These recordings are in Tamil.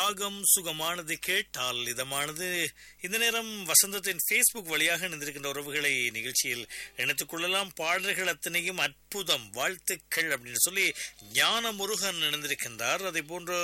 ராகம் சுகமானது கேட்டால் இதமானது இந்த நேரம் வசந்தத்தின் ஃபேஸ்புக் வழியாக இணைந்திருக்கின்ற உறவுகளை நிகழ்ச்சியில் இணைத்துக் கொள்ளலாம் பாடல்கள் அத்தனையும் அற்புதம் வாழ்த்துக்கள் அப்படின்னு சொல்லி ஞான முருகன் இணைந்திருக்கின்றார் அதே போன்று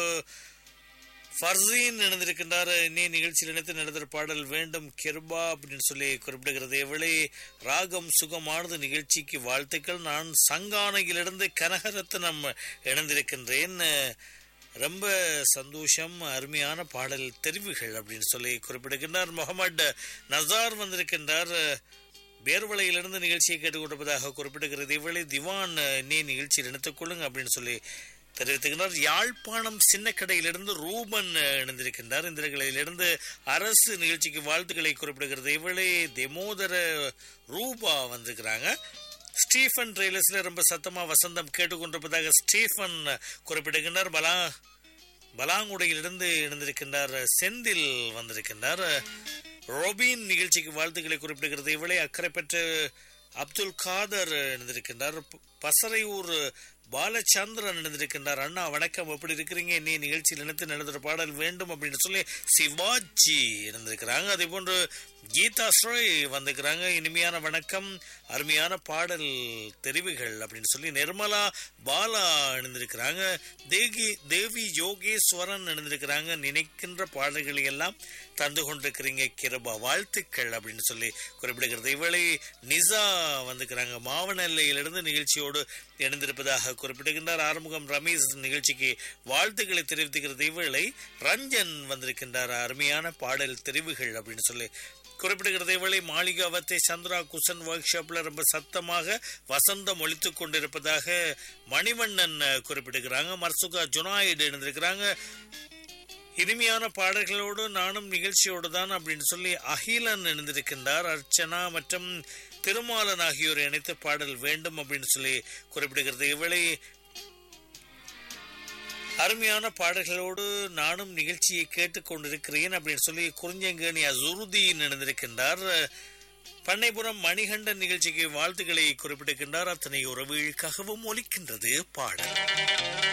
ஃபர்சீன் இணைந்திருக்கின்றார் இன்னே நிகழ்ச்சியில் இணைத்து நடந்த பாடல் வேண்டும் கிருபா அப்படின்னு சொல்லி குறிப்பிடுகிறது எவ்வளே ராகம் சுகமானது நிகழ்ச்சிக்கு வாழ்த்துக்கள் நான் சங்கானையிலிருந்து கனகரத்னம் இணைந்திருக்கின்றேன் ரொம்ப சந்தோஷம் அருமையான பாடல் தெரிவுகள் அப்படின்னு சொல்லி குறிப்பிடுகின்றார் முகமது நசார் வந்திருக்கின்றார் பேர்வளையிலிருந்து நிகழ்ச்சியை கேட்டுக்கொண்டிருப்பதாக குறிப்பிடுகிறது இவளை திவான் நீ நிகழ்ச்சியில் இணைத்துக் கொள்ளுங்க அப்படின்னு சொல்லி தெரிவித்துகின்றார் யாழ்ப்பாணம் சின்ன கடையிலிருந்து ரூபன் இணைந்திருக்கின்றார் இந்த நிலையிலிருந்து அரசு நிகழ்ச்சிக்கு வாழ்த்துக்களை குறிப்பிடுகிறது இவளே தெமோதர ரூபா வந்திருக்கிறாங்க ஸ்டீஃபன் ட்ரெய்லர்ஸ்ல ரொம்ப சத்தமா வசந்தம் கேட்டுக்கொண்டிருப்பதாக ஸ்டீஃபன் குறிப்பிடுகின்றார் பலா பலாங்குடையிலிருந்து இணைந்திருக்கின்றார் செந்தில் வந்திருக்கின்றார் ரொபின் நிகழ்ச்சிக்கு வாழ்த்துக்களை குறிப்பிடுகிறது இவளே அக்கறை பெற்ற அப்துல் காதர் இணைந்திருக்கின்றார் பசறையூர் பாலச்சந்திரன் இணைந்திருக்கின்றார் அண்ணா வணக்கம் எப்படி இருக்கிறீங்க நீ நிகழ்ச்சியில் இணைத்து நடந்த பாடல் வேண்டும் அப்படின்னு சொல்லி சிவாஜி இருந்திருக்கிறாங்க அதே போன்று கீதா ஸ்ரோய் வந்திருக்கிறாங்க இனிமையான வணக்கம் அருமையான பாடல் தெரிவுகள் அப்படின்னு சொல்லி நிர்மலா பாலா இணைந்திருக்கிறாங்க தேகி தேவி யோகேஸ்வரன் இணைந்திருக்கிறாங்க நினைக்கின்ற பாடல்களை எல்லாம் தந்து கொண்டிருக்கிறீங்க கிருபா வாழ்த்துக்கள் அப்படின்னு சொல்லி குறிப்பிடுகிறது இவளை நிசா வந்துக்கிறாங்க மாவனல்லையிலிருந்து நிகழ்ச்சியோடு இணைந்திருப்பதாக குறிப்பிடுகின்றார் ஆறுமுகம் ரமேஷ் நிகழ்ச்சிக்கு வாழ்த்துக்களை தெரிவித்துக்கிறது இவளை ரஞ்சன் வந்திருக்கின்றார் அருமையான பாடல் தெரிவுகள் அப்படின்னு சொல்லி குறிப்பிடுகிறது இவளை மாளிகாவத்தை சந்திரா குசன் ஒர்க் ஷாப்ல ரொம்ப சத்தமாக வசந்தம் ஒழித்து கொண்டிருப்பதாக மணிவண்ணன் குறிப்பிடுகிறாங்க மர்சுகா ஜுனாயிடு இணைந்திருக்கிறாங்க இனிமையான பாடல்களோடு நானும் நிகழ்ச்சியோடு தான் அப்படின்னு சொல்லி அகிலன் இணைந்திருக்கின்றார் அர்ச்சனா மற்றும் திருமாலன் ஆகியோர் இணைத்து பாடல் வேண்டும் அப்படின்னு சொல்லி குறிப்பிடுகிறது இவளை அருமையான பாடல்களோடு நானும் நிகழ்ச்சியை கேட்டுக்கொண்டிருக்கிறேன் அப்படின்னு சொல்லி குறிஞ்சங்கேணி அசுருதீன் இணைந்திருக்கின்றார் பண்ணைபுரம் மணிகண்டன் நிகழ்ச்சிக்கு வாழ்த்துக்களை குறிப்பிட்டிருக்கின்றார் அத்தனை உறவுகளுக்காகவும் ஒலிக்கின்றது பாடல்